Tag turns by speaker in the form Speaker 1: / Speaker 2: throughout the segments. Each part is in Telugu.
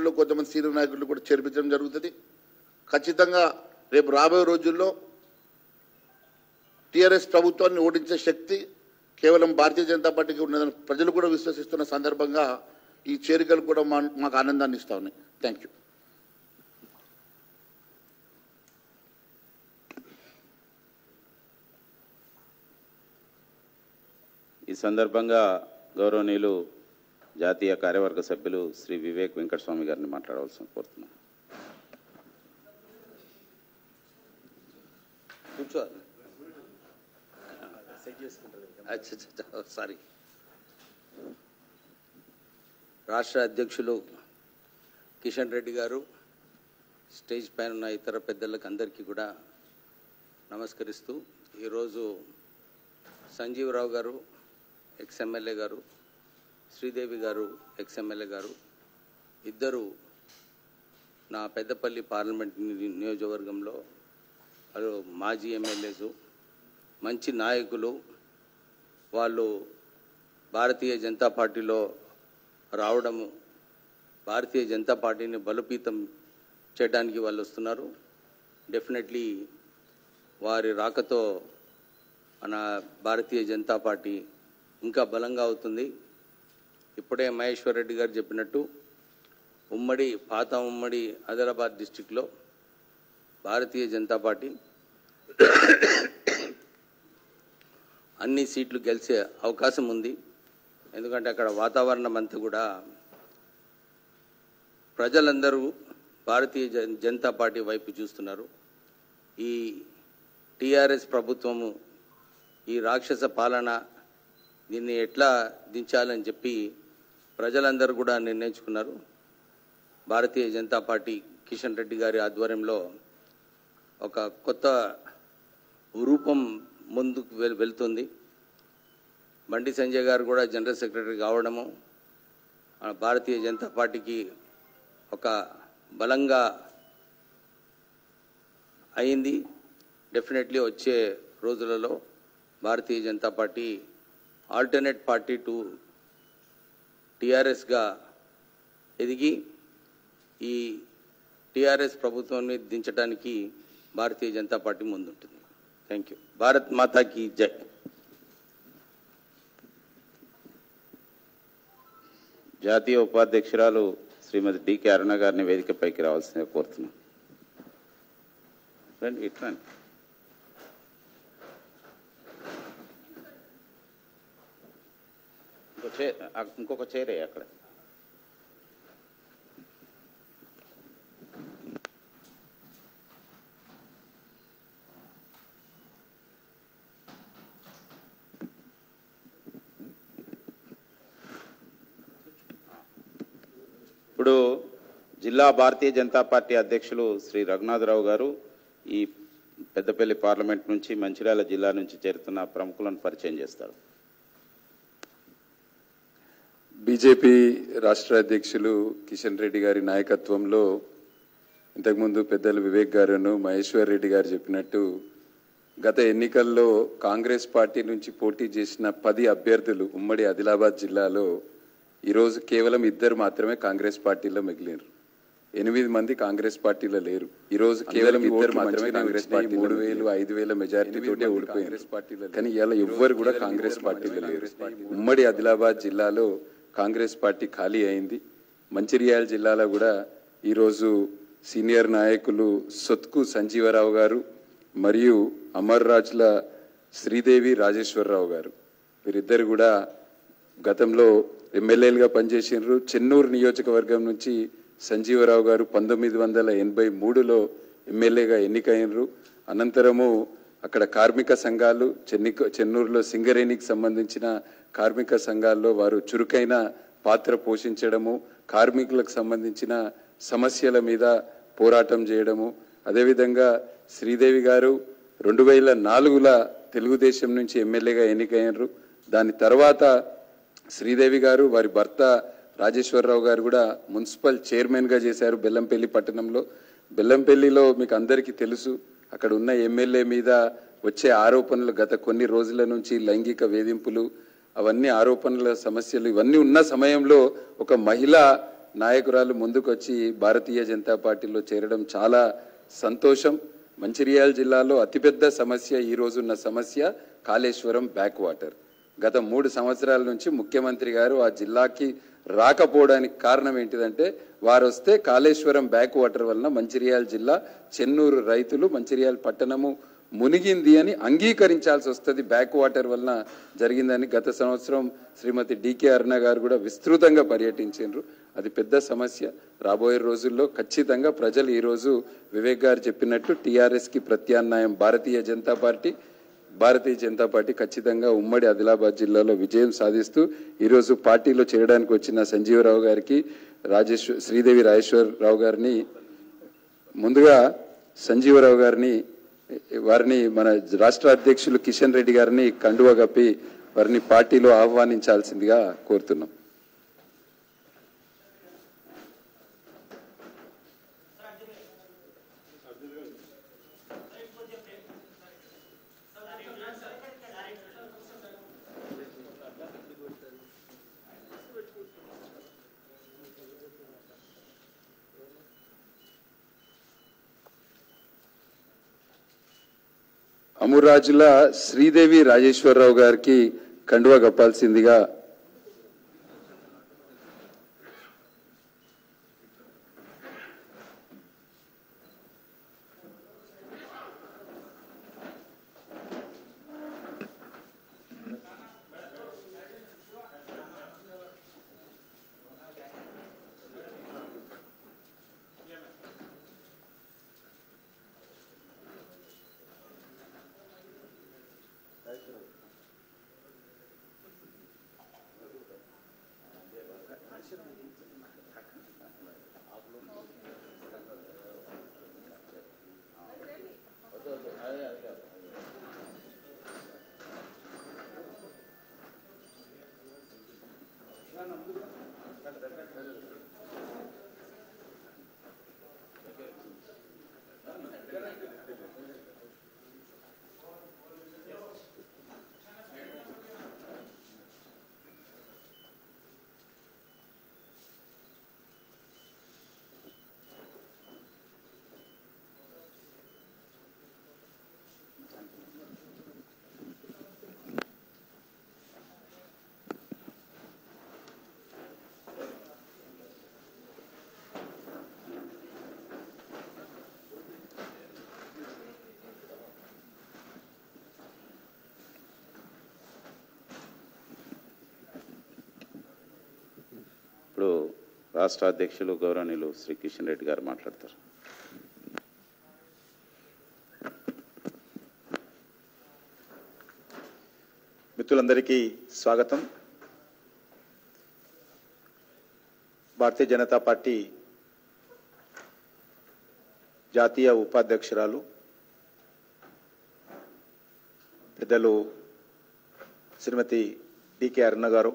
Speaker 1: పార్టీలో కొంతమంది సీనియర్ నాయకులు కూడా చేర్పించడం జరుగుతుంది ఖచ్చితంగా రేపు రాబోయే రోజుల్లో టీఆర్ఎస్ ప్రభుత్వాన్ని ఓడించే శక్తి కేవలం భారతీయ జనతా పార్టీకి ఉన్నదని ప్రజలు కూడా విశ్వసిస్తున్న సందర్భంగా ఈ చేరికలు కూడా మా- మాకు ఆనందాన్ని ఇస్తా ఉన్నాయి థ్యాంక్ యూ
Speaker 2: ఈ సందర్భంగా గౌరవనీయులు జాతీయ కార్యవర్గ సభ్యులు శ్రీ వివేక్ వెంకటస్వామి గారిని మాట్లాడవలసిన కోరుతున్నాను
Speaker 3: కూర్చో అచ్చా, అచ్చా, సారీ రాష్ట్ర అధ్యక్షులు కిషన్ రెడ్డి గారు స్టేజ్ పైన ఉన్న ఇతర పెద్దలకు అందరికీ కూడా నమస్కరిస్తూ ఈరోజు సంజీవరావు గారు ఎక్స్ ఎమ్మెల్యే గారు శ్రీదేవి గారు ఎక్స్ ఎమ్మెల్యే గారు ఇద్దరు నా పెద్దపల్లి పార్లమెంట్ ని- నియోజకవర్గంలో వాళ్ళు మాజీ ఎమ్మెల్యేసు మంచి నాయకులు వాళ్ళు భారతీయ జనతా పార్టీలో రావడము భారతీయ జనతా పార్టీని బలోపేతం చేయడానికి వాళ్ళు వస్తున్నారు డెఫినెట్లీ వారి రాకతో మన భారతీయ జనతా పార్టీ ఇంకా బలంగా అవుతుంది ఇప్పుడే మహేశ్వర్ రెడ్డి గారు చెప్పినట్టు ఉమ్మడి పాత ఉమ్మడి ఆదిలాబాద్ డిస్టిక్లో భారతీయ జనతా పార్టీ అన్ని సీట్లు గెలిచే అవకాశం ఉంది ఎందుకంటే అక్కడ వాతావరణం అంతా కూడా ప్రజలందరూ భారతీయ జన్- జనతా పార్టీ వైపు చూస్తున్నారు ఈ టీఆర్ఎస్ ప్రభుత్వము ఈ రాక్షస పాలన దీన్ని ఎట్లా దించాలని చెప్పి ప్రజలందరూ కూడా నిర్ణయించుకున్నారు భారతీయ జనతా పార్టీ కిషన్ రెడ్డి గారి ఆధ్వర్యంలో ఒక కొత్త రూపం ముందుకు వెల్- వెళ్తుంది బండి సంజయ్ గారు కూడా జనరల్ సెక్రటరీ కావడము ఆ భారతీయ జనతా పార్టీకి ఒక బలంగా అయింది డెఫినెట్లీ వచ్చే రోజులలో Bharatiya Janata party alternate party to టీఆర్ఎస్గా ఎదిగి ఈ టీఆర్ఎస్ ప్రభుత్వాన్ని దించడానికి భారతీయ జనతా పార్టీ ముందుంటుంది థ్యాంక్ యూ భారత్ మాతాకి జై
Speaker 2: జాతీయ ఉపాధ్యక్షురాలు శ్రీమతి డికే అరుణ గారిని వేదికపైకి రావాల్సిందిగా కోరుతున్నాను రండి ఇటు రండి ఇంకో చే అక్- ఇంకొక చైర్ వేయి అక్కడ ఇప్పుడు జిల్లా భారతీయ జనతా పార్టీ అధ్యక్షులు శ్రీ రఘునాథరావు గారు ఈ పెద్దపల్లి పార్లమెంట్ నుంచి మంచిర్యాల జిల్లా నుంచి చేరుతున్న ప్రముఖులను పరిచయం చేస్తారు
Speaker 4: బీజేపీ రాష్ట్ర అధ్యక్షులు కిషన్ రెడ్డి గారి నాయకత్వంలో ఇంతకుముందు పెద్దలు వివేక్ గారును మహేశ్వర్ రెడ్డి గారు చెప్పినట్టు గత ఎన్నికల్లో కాంగ్రెస్ పార్టీ నుంచి పోటీ చేసిన పది అభ్యర్థులు ఉమ్మడి ఆదిలాబాద్ జిల్లాలో ఈరోజు కేవలం ఇద్దరు మాత్రమే కాంగ్రెస్ పార్టీలో మిగిలినారు ఎనిమిది మంది కాంగ్రెస్ పార్టీలో లేరు ఈ రోజు కేవలం ఇద్దరు మాత్రమే కాంగ్రెస్ పార్టీ మూడు వేలు ఐదు వేల మెజార్టీ తోటే ఓడిపోయారు కానీ ఇలా ఎవ్వరు కూడా కాంగ్రెస్ పార్టీలో లేరు ఉమ్మడి ఆదిలాబాద్ జిల్లాలో కాంగ్రెస్ పార్టీ ఖాళీ అయింది మంచిర్యాల జిల్లాలో కూడా ఈరోజు సీనియర్ నాయకులు సొత్కు సంజీవరావు గారు మరియు అమర్ రాజుల శ్రీదేవి రాజేశ్వరరావు గారు వీరిద్దరు కూడా గతంలో ఎమ్మెల్యేలుగా పనిచేసినారు చెన్నూరు నియోజకవర్గం నుంచి సంజీవరావు గారు పంతొమ్మిది వందల ఎనభై మూడులో ఎమ్మెల్యేగా ఎన్నికైనరు అనంతరము అక్కడ కార్మిక సంఘాలు చెన్ని చెన్నూరులో సింగరేణికి సంబంధించిన కార్మిక సంఘాల్లో వారు చురుకైన పాత్ర పోషించడము కార్మికులకు సంబంధించిన సమస్యల మీద పోరాటం చేయడము అదేవిధంగా శ్రీదేవి గారు రెండు వేల నాలుగుల తెలుగుదేశం నుంచి ఎమ్మెల్యేగా ఎన్నికయ్యారు దాని తర్వాత శ్రీదేవి గారు వారి భర్త రాజేశ్వరరావు గారు కూడా మున్సిపల్ చైర్మన్ గా చేశారు బెల్లంపల్లి పట్టణంలో బెల్లంపల్లిలో మీకు అందరికీ తెలుసు అక్కడ ఉన్న ఎమ్మెల్యే మీద వచ్చే ఆరోపణలు గత కొన్ని రోజుల నుంచి లైంగిక వేధింపులు అవన్నీ ఆరోపణల సమస్యలు ఇవన్నీ ఉన్న సమయంలో ఒక మహిళ నాయకురాలు ముందుకొచ్చి భారతీయ జనతా పార్టీలో చేరడం చాలా సంతోషం మంచిర్యాల జిల్లాలో అతిపెద్ద సమస్య ఈ రోజున్న సమస్య కాళేశ్వరం బ్యాక్ వాటర్ గత మూడు సంవత్సరాల నుంచి ముఖ్యమంత్రి గారు ఆ జిల్లాకి రాకపోవడానికి కారణం ఏంటిదంటే వారు వస్తే కాళేశ్వరం బ్యాక్ వాటర్ వలన మంచిర్యాల జిల్లా చెన్నూరు రైతులు మంచిర్యాల పట్టణము మునిగింది అని అంగీకరించాల్సి వస్తుంది బ్యాక్ వాటర్ వలన జరిగిందని గత సంవత్సరం శ్రీమతి డికే అరుణ గారు కూడా విస్తృతంగా పర్యటించారు అది పెద్ద సమస్య రాబోయే రోజుల్లో ఖచ్చితంగా ప్రజలు ఈరోజు వివేక్ గారు చెప్పినట్టు టీఆర్ఎస్కి ప్రత్యామ్నాయం భారతీయ జనతా పార్టీ భారతీయ జనతా పార్టీ ఖచ్చితంగా ఉమ్మడి ఆదిలాబాద్ జిల్లాలో విజయం సాధిస్తూ ఈరోజు పార్టీలో చేరడానికి వచ్చిన సంజీవరావు గారికి రాజేశ్వర్ శ్రీదేవి రాజేశ్వరరావు గారిని ముందుగా సంజీవరావు గారిని వారిని మన రాష్ట్ర అధ్యక్షులు కిషన్ రెడ్డి గారిని కండువ కప్పి వారిని పార్టీలో ఆహ్వానించాల్సిందిగా కోరుతున్నాం అమూరాజుల శ్రీదేవి రాజేశ్వరరావు గారికి కండువ కప్పాల్సిందిగా
Speaker 2: ఇప్పుడు రాష్ట్ర అధ్యక్షులు గౌరవనీయులు శ్రీ కిషన్ రెడ్డి గారు మాట్లాడతారు
Speaker 5: మిత్రులందరికీ స్వాగతం భారతీయ జనతా పార్టీ జాతీయ ఉపాధ్యక్షురాలు పెద్దలు శ్రీమతి డికే అరుణ గారు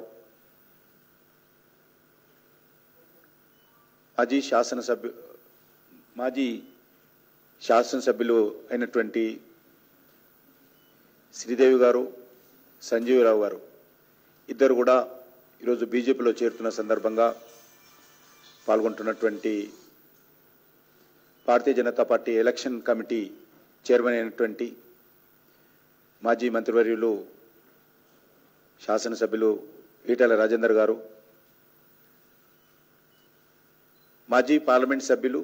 Speaker 5: మాజీ శాసనసభ్యు మాజీ శాసనసభ్యులు అయినటువంటి శ్రీదేవి గారు సంజీవరావు గారు ఇద్దరు కూడా ఈరోజు బీజేపీలో చేరుతున్న సందర్భంగా పాల్గొంటున్నటువంటి Bharatiya Janata party election committee chairman అయినటువంటి మాజీ మంత్రివర్యులు శాసనసభ్యులు ఈటెల రాజేందర్ గారు మాజీ పార్లమెంట్ సభ్యులు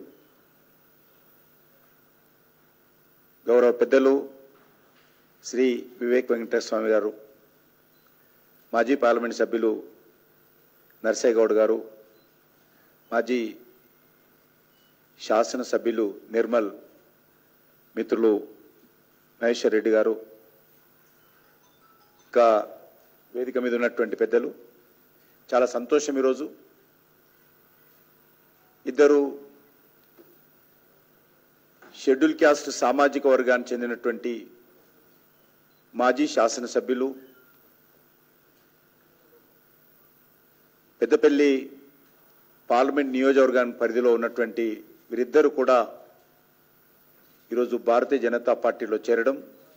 Speaker 5: గౌరవ పెద్దలు శ్రీ వివేక్ వెంకటేశ్వర స్వామి గారు మాజీ పార్లమెంట్ సభ్యులు నర్సయ్య గౌడ్ గారు మాజీ శాసనసభ్యులు నిర్మల్ మిత్రులు మహేశ్వర్ రెడ్డి గారు ఇంకా వేదిక మీద ఉన్నటువంటి పెద్దలు చాలా సంతోషం ఈరోజు ఇద్దరు షెడ్యూల్ క్యాస్ట్ సామాజిక వర్గానికి చెందినటువంటి మాజీ శాసనసభ్యులు పెద్దపల్లి పార్లమెంట్ నియోజకవర్గానికి పరిధిలో ఉన్నటువంటి వీరిద్దరూ కూడా ఈరోజు భారతీయ జనతా పార్టీలో చేరడం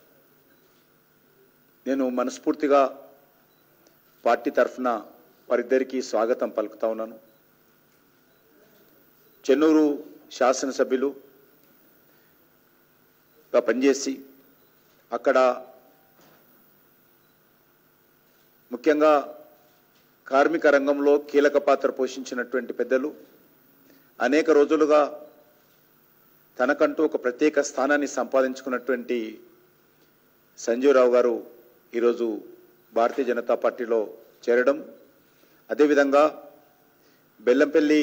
Speaker 5: నేను మనస్ఫూర్తిగా పార్టీ తరఫున వారిద్దరికీ స్వాగతం పలుకుతా ఉన్నాను చెన్నూరు శాసనసభ్యులు గా పనిచేసి అక్కడ ముఖ్యంగా కార్మిక రంగంలో కీలక పాత్ర పోషించినటువంటి పెద్దలు అనేక రోజులుగా తనకంటూ ఒక ప్రత్యేక స్థానాన్ని సంపాదించుకున్నటువంటి సంజీవరావు గారు ఈరోజు భారతీయ జనతా పార్టీలో చేరడం అదేవిధంగా బెల్లంపల్లి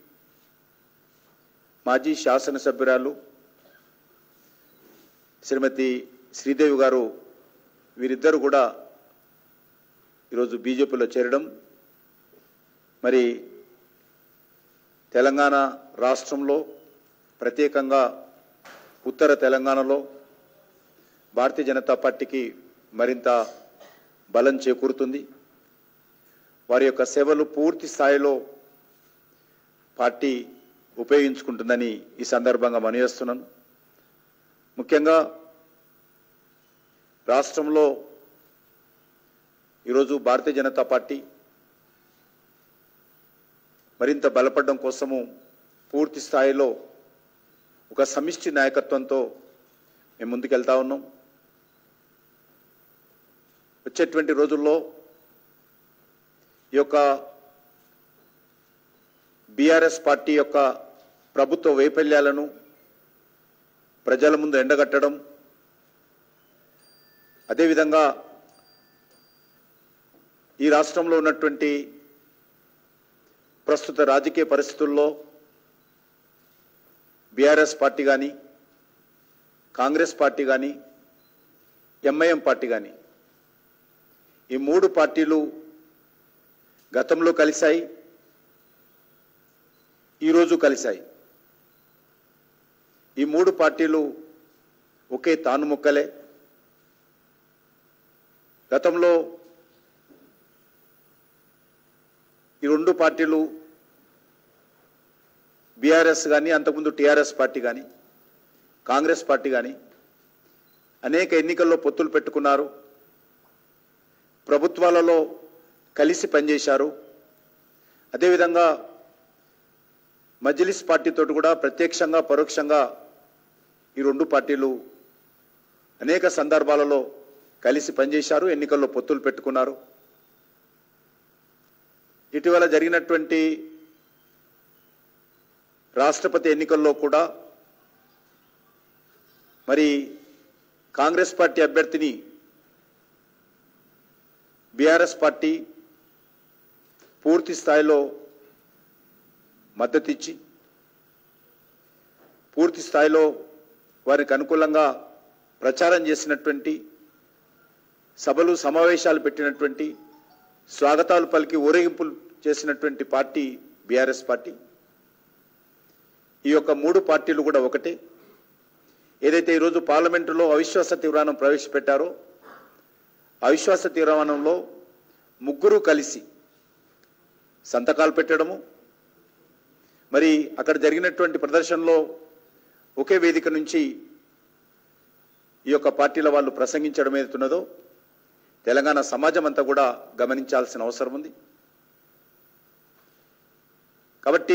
Speaker 5: మాజీ శాసనసభ్యురాలు శ్రీమతి శ్రీదేవి గారు వీరిద్దరు కూడా ఈరోజు బీజేపీలో చేరడం మరి తెలంగాణ రాష్ట్రంలో ప్రత్యేకంగా ఉత్తర తెలంగాణలో భారతీయ జనతా పార్టీకి మరింత బలం చేకూరుతుంది వారి యొక్క సేవలు పూర్తి స్థాయిలో పార్టీ ఉపయోగించుకుంటుందని ఈ సందర్భంగా మనవేస్తున్నాను ముఖ్యంగా రాష్ట్రంలో ఈరోజు భారతీయ జనతా పార్టీ మరింత బలపడడం కోసము పూర్తి స్థాయిలో ఒక సమిష్టి నాయకత్వంతో మేము ముందుకెళ్తా ఉన్నాం వచ్చేటువంటి రోజుల్లో ఈ యొక్క బీఆర్ఎస్ పార్టీ యొక్క ప్రభుత్వ వైఫల్యాలను ప్రజల ముందు ఎండగట్టడం అదేవిధంగా ఈ రాష్ట్రంలో ఉన్నటువంటి ప్రస్తుత రాజకీయ పరిస్థితుల్లో బీఆర్ఎస్ పార్టీ కానీ కాంగ్రెస్ పార్టీ కానీ ఎంఐఎం పార్టీ కానీ ఈ మూడు పార్టీలు గతంలో కలిశాయి ఈరోజు కలిశాయి ఈ మూడు పార్టీలు ఒకే తాను ముక్కలే గతంలో ఈ రెండు పార్టీలు బీఆర్ఎస్ కానీ అంతకుముందు టీఆర్ఎస్ పార్టీ కానీ కాంగ్రెస్ పార్టీ కానీ అనేక ఎన్నికల్లో పొత్తులు పెట్టుకున్నారు ప్రభుత్వాలలో కలిసి పనిచేశారు అదేవిధంగా మజ్లిస్ పార్టీతో కూడా ప్రత్యక్షంగా పరోక్షంగా ఈ రెండు పార్టీలు అనేక సందర్భాలలో కలిసి పనిచేశారు ఎన్నికల్లో పొత్తులు పెట్టుకున్నారు ఇటీవల జరిగినటువంటి రాష్ట్రపతి ఎన్నికల్లో కూడా మరి కాంగ్రెస్ పార్టీ అభ్యర్థిని బీఆర్ఎస్ పార్టీ పూర్తి స్థాయిలో మద్దతిచ్చి పూర్తి స్థాయిలో వారికి అనుకూలంగా ప్రచారం చేసినటువంటి సభలు సమావేశాలు పెట్టినటువంటి స్వాగతాలు పలికి ఊరేగింపులు చేసినటువంటి పార్టీ బీఆర్ఎస్ పార్టీ ఈ యొక్క మూడు పార్టీలు కూడా ఒకటే ఏదైతే ఈరోజు పార్లమెంటులో అవిశ్వాస తీర్మానం ప్రవేశపెట్టారో అవిశ్వాస తీర్మానంలో ముగ్గురు కలిసి సంతకాలు పెట్టడము మరి అక్కడ జరిగినటువంటి ప్రదర్శనలో ఒకే వేదిక నుంచి ఈ యొక్క పార్టీల వాళ్ళు ప్రసంగించడం ఏదైతున్నదో తెలంగాణ సమాజం అంతా కూడా గమనించాల్సిన అవసరం ఉంది కాబట్టి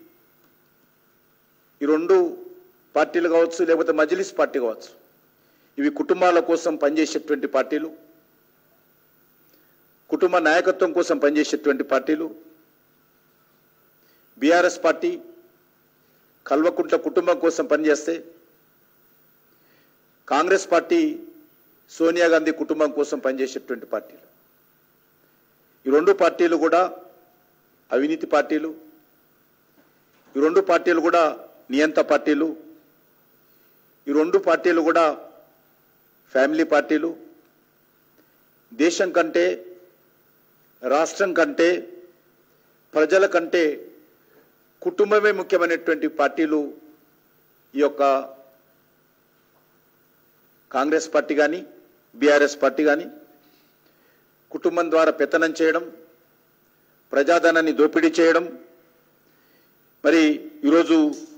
Speaker 5: ఈ రెండు పార్టీలు కావచ్చు లేకపోతే మజ్లిస్ పార్టీ కావచ్చు ఇవి కుటుంబాల కోసం పనిచేసేటువంటి పార్టీలు కుటుంబ నాయకత్వం కోసం పనిచేసేటువంటి పార్టీలు బీఆర్ఎస్ పార్టీ కల్వకుంట్ల కుటుంబం కోసం పనిచేస్తే కాంగ్రెస్ పార్టీ సోనియా గాంధీ కుటుంబం కోసం పనిచేసేటువంటి పార్టీలు ఈ రెండు పార్టీలు కూడా అవినీతి పార్టీలు ఈ రెండు పార్టీలు కూడా నియంత పార్టీలు ఈ రెండు పార్టీలు కూడా ఫ్యామిలీ పార్టీలు దేశం కంటే రాష్ట్రం కంటే ప్రజల కంటే కుటుంబమే ముఖ్యమైనటువంటి పార్టీలు ఈ యొక్క కాంగ్రెస్ పార్టీ కానీ బీఆర్ఎస్ పార్టీ కానీ కుటుంబం ద్వారా పెత్తనం చేయడం ప్రజాధనాన్ని దోపిడీ చేయడం మరి ఈరోజు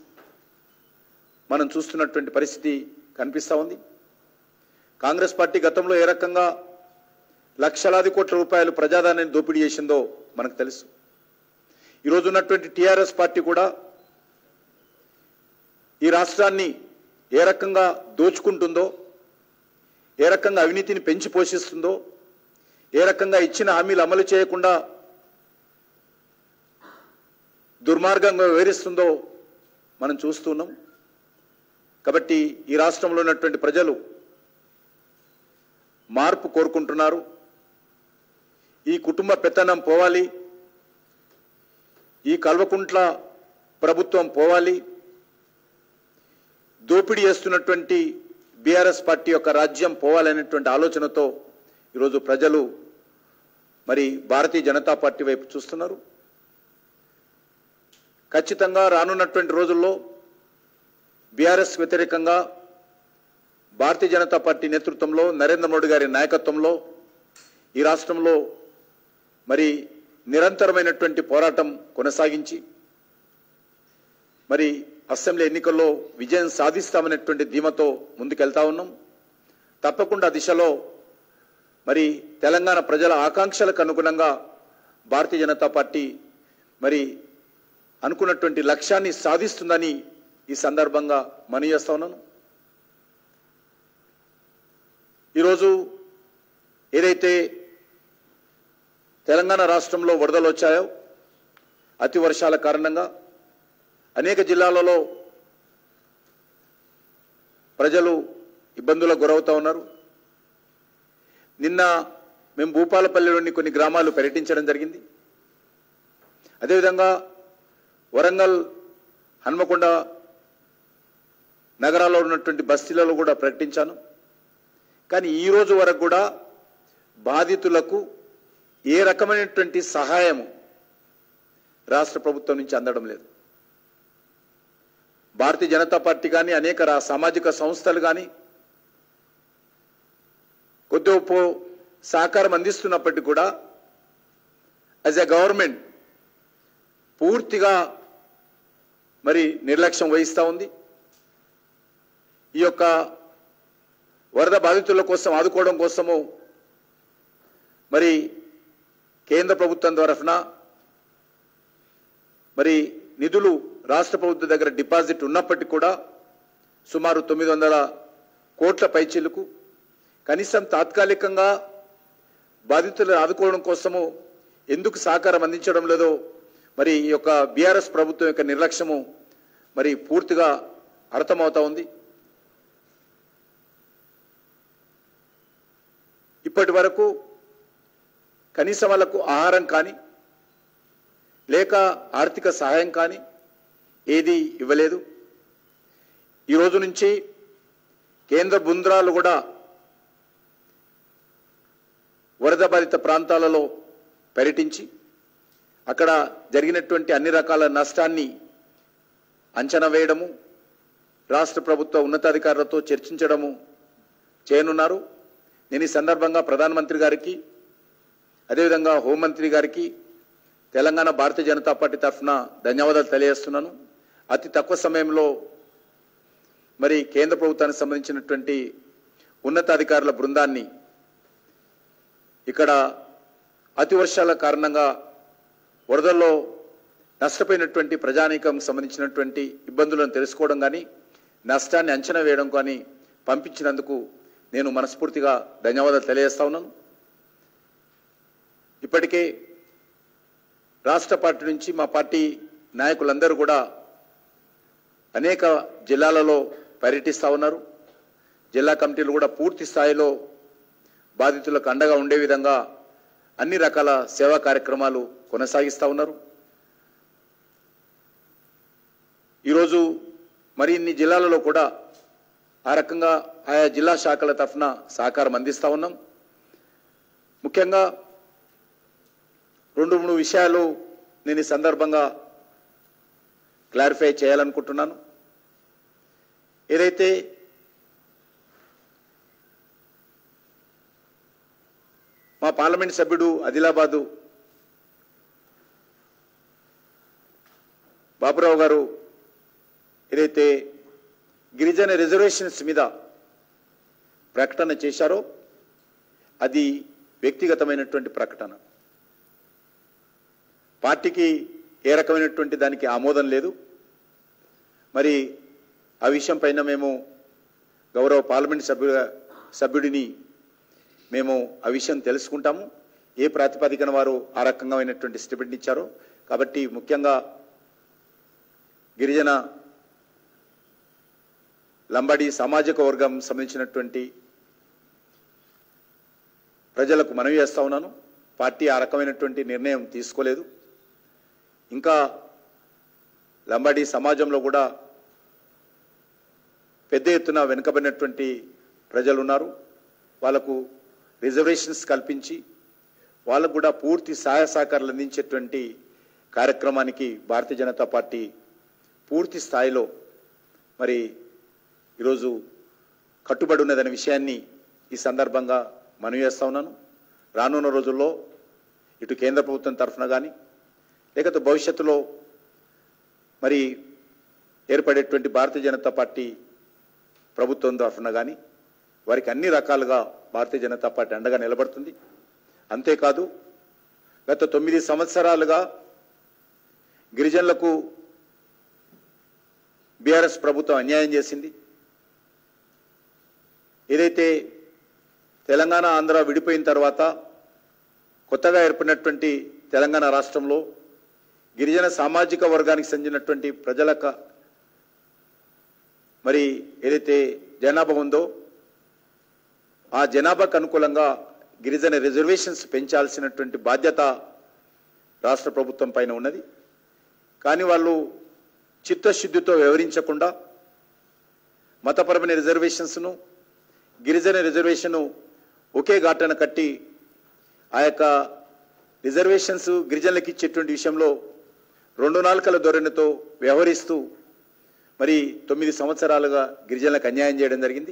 Speaker 5: మనం చూస్తున్నటువంటి పరిస్థితి కనిపిస్తూ ఉంది కాంగ్రెస్ పార్టీ గతంలో ఏ రకంగా లక్షలాది కోట్ల రూపాయలు ప్రజాధనాన్ని దోపిడీ చేసిందో మనకు తెలుసు ఈరోజు ఉన్నటువంటి టీఆర్ఎస్ పార్టీ కూడా ఈ రాష్ట్రాన్ని ఏ రకంగా దోచుకుంటుందో ఏ రకంగా అవినీతిని పెంచి పోషిస్తుందో ఏ రకంగా ఇచ్చిన హామీలు అమలు చేయకుండా దుర్మార్గంగా వివరిస్తుందో మనం చూస్తున్నాం కాబట్టి ఈ రాష్ట్రంలో ఉన్నటువంటి ప్రజలు మార్పు కోరుకుంటున్నారు ఈ కుటుంబ పెత్తనం పోవాలి ఈ కల్వకుంట్ల ప్రభుత్వం పోవాలి దోపిడీ చేస్తున్నటువంటి బీఆర్ఎస్ పార్టీ యొక్క రాజ్యం పోవాలనేటువంటి ఆలోచనతో ఈరోజు ప్రజలు మరి భారతీయ జనతా పార్టీ వైపు చూస్తున్నారు ఖచ్చితంగా రానున్నటువంటి రోజుల్లో బీఆర్ఎస్ వ్యతిరేకంగా భారతీయ జనతా పార్టీ నేతృత్వంలో నరేంద్ర మోడీ గారి నాయకత్వంలో ఈ రాష్ట్రంలో మరి నిరంతరమైనటువంటి పోరాటం కొనసాగించి మరి అసెంబ్లీ ఎన్నికల్లో విజయం సాధిస్తామనేటువంటి ధీమతో ముందుకెళ్తా ఉన్నాం తప్పకుండా ఆ దిశలో మరి తెలంగాణ ప్రజల ఆకాంక్షలకు అనుగుణంగా భారతీయ జనతా పార్టీ మరి అనుకున్నటువంటి లక్ష్యాన్ని సాధిస్తుందని ఈ సందర్భంగా మనవి చేస్తా ఉన్నాను ఈరోజు ఏదైతే తెలంగాణ రాష్ట్రంలో వరదలు వచ్చాయో అతి వర్షాల కారణంగా అనేక జిల్లాలలో ప్రజలు ఇబ్బందులకు గురవుతా ఉన్నారు నిన్న మేము భూపాలపల్లిలోని కొన్ని గ్రామాలు పర్యటించడం జరిగింది అదేవిధంగా వరంగల్ హన్మకొండ నగరాల్లో ఉన్నటువంటి బస్తీలలో కూడా ప్రకటించాను కానీ ఈ రోజు వరకు కూడా బాధితులకు ఏ రకమైనటువంటి సహాయము రాష్ట్ర ప్రభుత్వం నుంచి అందడం లేదు భారతీయ జనతా పార్టీ కానీ అనేక రా- సామాజిక సంస్థలు కానీ కొద్ది గొప్ప సహకారం అందిస్తున్నప్పటికీ కూడా యాజ్ ఎ గవర్నమెంట్ పూర్తిగా మరి నిర్లక్ష్యం వహిస్తూ ఉంది ఈ యొక్క వరద బాధితుల కోసం ఆదుకోవడం కోసము మరి కేంద్ర ప్రభుత్వం తరఫున మరి నిధులు రాష్ట్ర ప్రభుత్వం దగ్గర డిపాజిట్ ఉన్నప్పటికీ కూడా సుమారు తొమ్మిది వందల కోట్ల పైచీలకు కనీసం తాత్కాలికంగా బాధితులను ఆదుకోవడం కోసము ఎందుకు సహకారం అందించడం లేదో మరి ఈ యొక్క బీఆర్ఎస్ ప్రభుత్వం యొక్క నిర్లక్ష్యము మరి పూర్తిగా అర్థమవుతా ఉంది ఇప్పటి వరకు కనీసం వాళ్ళకు ఆహారం కానీ లేక ఆర్థిక సహాయం కానీ ఏది ఇవ్వలేదు ఈ రోజు నుంచి కేంద్ర బృందాలు కూడా వరద బాధిత ప్రాంతాలలో పర్యటించి అక్కడ జరిగినటువంటి అన్ని రకాల నష్టాన్ని అంచనా వేయడము రాష్ట్ర ప్రభుత్వ ఉన్నతాధికారులతో చర్చించడము చేయనున్నారు నేను ఈ సందర్భంగా ప్రధానమంత్రి గారికి అదేవిధంగా హోంమంత్రి గారికి తెలంగాణ భారతీయ జనతా పార్టీ తరఫున ధన్యవాదాలు తెలియజేస్తున్నాను అతి తక్కువ సమయంలో మరి కేంద్ర ప్రభుత్వానికి సంబంధించినటువంటి ఉన్నతాధికారుల బృందాన్ని ఇక్కడ అతి వర్షాల కారణంగా వరదల్లో నష్టపోయినటువంటి ప్రజానీకం సంబంధించినటువంటి ఇబ్బందులను తెలుసుకోవడం కానీ నష్టాన్ని అంచనా వేయడం కానీ పంపించినందుకు నేను మనస్ఫూర్తిగా ధన్యవాదాలు తెలియజేస్తా ఉన్నాను ఇప్పటికే రాష్ట్ర పార్టీ నుంచి మా పార్టీ నాయకులందరూ కూడా అనేక జిల్లాలలో పర్యటిస్తూ ఉన్నారు జిల్లా కమిటీలు కూడా పూర్తి స్థాయిలో బాధితులకు అండగా ఉండే విధంగా అన్ని రకాల సేవా కార్యక్రమాలు కొనసాగిస్తూ ఉన్నారు ఈరోజు మరిన్ని జిల్లాలలో కూడా ఆ రకంగా ఆయా జిల్లా శాఖల తరఫున సహకారం అందిస్తూ ఉన్నాం ముఖ్యంగా రెండు మూడు విషయాలు నేను ఈ సందర్భంగా క్లారిఫై చేయాలనుకుంటున్నాను ఏదైతే మా పార్లమెంట్ సభ్యుడు ఆదిలాబాదు బాబురావు గారు ఏదైతే గిరిజన రిజర్వేషన్స్ మీద ప్రకటన చేశారో అది వ్యక్తిగతమైనటువంటి ప్రకటన పార్టీకి ఏ రకమైనటువంటి దానికి ఆమోదం లేదు మరి ఆ విషయం పైన మేము గౌరవ పార్లమెంట్ సభ్యు సభ్యుడిని మేము ఆ విషయం తెలుసుకుంటాము ఏ ప్రాతిపదికన వారు ఆ రకంగా స్టెప్మెంట్ ఇచ్చారో కాబట్టి ముఖ్యంగా గిరిజన లంబాడి సామాజిక వర్గం సంబంధించినటువంటి ప్రజలకు మనవి చేస్తా ఉన్నాను పార్టీ ఆ రకమైనటువంటి నిర్ణయం తీసుకోలేదు ఇంకా లంబాడి సమాజంలో కూడా పెద్ద ఎత్తున వెనుకబడినటువంటి ప్రజలు ఉన్నారు వాళ్ళకు రిజర్వేషన్స్ కల్పించి వాళ్ళకు కూడా పూర్తి సహాయ సహకారాలు అందించేటువంటి కార్యక్రమానికి భారతీయ జనతా పార్టీ పూర్తి స్థాయిలో మరి ఈరోజు కట్టుబడి ఉన్నదనే విషయాన్ని ఈ సందర్భంగా మనవి చేస్తా ఉన్నాను రానున్న రోజుల్లో ఇటు కేంద్ర ప్రభుత్వం తరఫున కానీ లేకపోతే భవిష్యత్తులో మరి ఏర్పడేటువంటి భారతీయ జనతా పార్టీ ప్రభుత్వం తరఫున కానీ వారికి అన్ని రకాలుగా భారతీయ జనతా పార్టీ అండగా నిలబడుతుంది అంతేకాదు గత తొమ్మిది సంవత్సరాలుగా గిరిజనులకు బీఆర్ఎస్ ప్రభుత్వం అన్యాయం చేసింది ఏదైతే తెలంగాణ ఆంధ్ర విడిపోయిన తర్వాత కొత్తగా ఏర్పడినటువంటి తెలంగాణ రాష్ట్రంలో గిరిజన సామాజిక వర్గానికి చెందినటువంటి ప్రజలకు మరి ఏదైతే జనాభా ఉందో ఆ జనాభాకు అనుకూలంగా గిరిజన రిజర్వేషన్స్ పెంచాల్సినటువంటి బాధ్యత రాష్ట్ర ప్రభుత్వం పైన ఉన్నది కానీ వాళ్ళు చిత్తశుద్ధితో వ్యవహరించకుండా మతపరమైన రిజర్వేషన్స్ను గిరిజన రిజర్వేషన్ను ఒకే ఘాటన కట్టి ఆ యొక్క రిజర్వేషన్స్ గిరిజనులకు ఇచ్చేటువంటి విషయంలో రెండు నాలుకల ధోరణితో వ్యవహరిస్తూ మరి తొమ్మిది సంవత్సరాలుగా గిరిజనులకు అన్యాయం చేయడం జరిగింది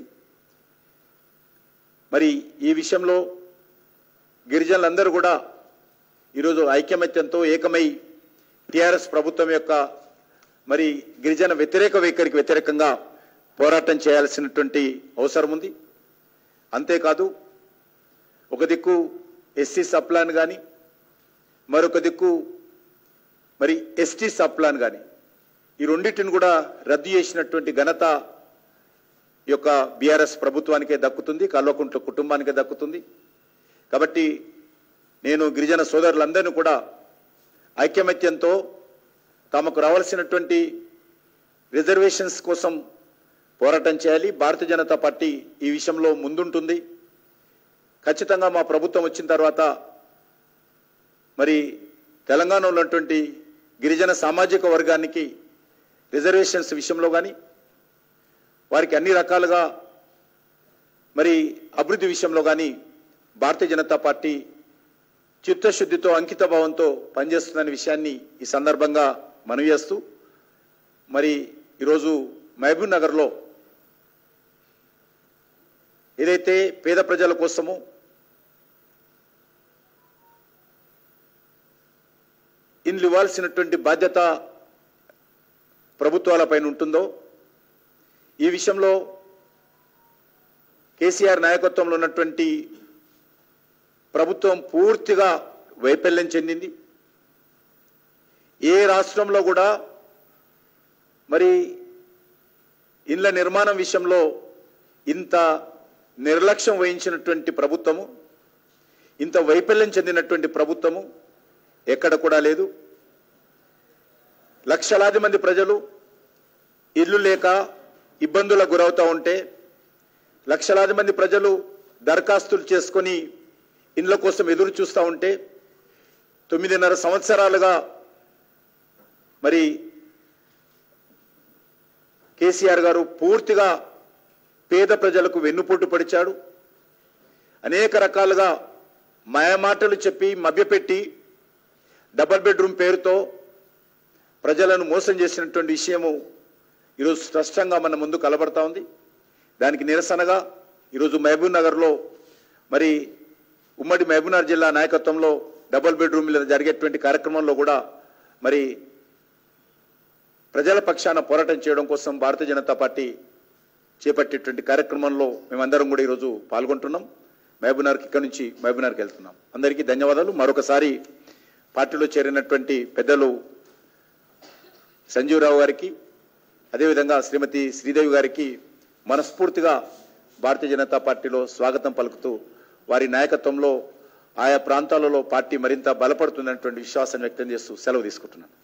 Speaker 5: మరి ఈ విషయంలో గిరిజనులందరూ కూడా ఈరోజు ఐకమత్యంతో ఏకమై టిఆర్ఎస్ ప్రభుత్వం యొక్క మరి గిరిజన వ్యతిరేక వైఖరికి వ్యతిరేకంగా పోరాటం చేయాల్సినటువంటి అవసరం ఉంది అంతేకాదు ఒక దిక్కు ఎస్సీ సప్లాన్ కానీ మరొక దిక్కు మరి ఎస్టీ సప్లాన్ కానీ ఈ రెండింటిని కూడా రద్దు చేసినటువంటి ఘనత ఈ యొక్క బీఆర్ఎస్ ప్రభుత్వానికే దక్కుతుంది కల్వకుంట్ల కుటుంబానికే దక్కుతుంది కాబట్టి నేను గిరిజన సోదరులందరినీ కూడా ఐకమత్యంతో తమకు రావాల్సినటువంటి రిజర్వేషన్స్ కోసం పోరాటం చేయాలి భారతీయ జనతా పార్టీ ఈ విషయంలో ముందుంటుంది ఖచ్చితంగా మా ప్రభుత్వం వచ్చిన తర్వాత మరి తెలంగాణలో ఉన్నటువంటి గిరిజన సామాజిక వర్గానికి రిజర్వేషన్స్ విషయంలో కానీ వారికి అన్ని రకాలుగా మరి అభివృద్ధి విషయంలో కానీ భారతీయ జనతా పార్టీ చిత్తశుద్ధితో అంకిత భావంతో పనిచేస్తుందనే విషయాన్ని ఈ సందర్భంగా మనవి చేస్తూ మరి ఈరోజు మహబూబ్ నగర్లో ఏదైతే పేద ప్రజల కోసము ఇండ్లు ఇవ్వాల్సినటువంటి బాధ్యత ప్రభుత్వాలపైన ఉంటుందో ఈ విషయంలో కేసీఆర్ నాయకత్వంలో ఉన్నటువంటి ప్రభుత్వం పూర్తిగా వైఫల్యం చెందింది ఏ రాష్ట్రంలో కూడా మరి ఇండ్ల నిర్మాణం విషయంలో ఇంత నిర్లక్ష్యం వహించినటువంటి ప్రభుత్వము ఇంత వైఫల్యం చెందినటువంటి ప్రభుత్వము ఎక్కడ కూడా లేదు లక్షలాది మంది ప్రజలు ఇల్లు లేక ఇబ్బందులకు గురవుతూ ఉంటే లక్షలాది మంది ప్రజలు దరఖాస్తులు చేసుకొని ఇండ్ల కోసం ఎదురు చూస్తూ ఉంటే తొమ్మిదిన్నర సంవత్సరాలుగా మరి కేసీఆర్ గారు పూర్తిగా పేద ప్రజలకు వెన్నుపోటు పడిచాడు అనేక రకాలుగా మాయమాటలు చెప్పి మభ్యపెట్టి డబల్ బెడ్రూమ్ పేరుతో ప్రజలను మోసం చేసినటువంటి విషయము ఈరోజు స్పష్టంగా మన ముందు కలబడతా ఉంది దానికి నిరసనగా ఈరోజు మహబూబ్ నగర్లో మరి ఉమ్మడి మహబూబ్నగర్ జిల్లా నాయకత్వంలో డబుల్ బెడ్రూమ్ మీద జరిగేటువంటి కార్యక్రమంలో కూడా మరి ప్రజల పక్షాన పోరాటం చేయడం కోసం భారతీయ జనతా పార్టీ చేపట్టేటువంటి కార్యక్రమంలో మేమందరం కూడా ఈరోజు పాల్గొంటున్నాం మహబూబ్నగర్కి ఇక్కడి నుంచి మహబూబ్నగర్కి వెళ్తున్నాం అందరికీ ధన్యవాదాలు మరొకసారి పార్టీలో చేరినటువంటి పెద్దలు సంజీవరావు గారికి అదేవిధంగా శ్రీమతి శ్రీదేవి గారికి మనస్ఫూర్తిగా భారతీయ జనతా పార్టీలో స్వాగతం పలుకుతూ వారి నాయకత్వంలో ఆయా ప్రాంతాలలో పార్టీ మరింత బలపడుతుందన్నటువంటి విశ్వాసాన్ని వ్యక్తం చేస్తూ సెలవు తీసుకుంటున్నాను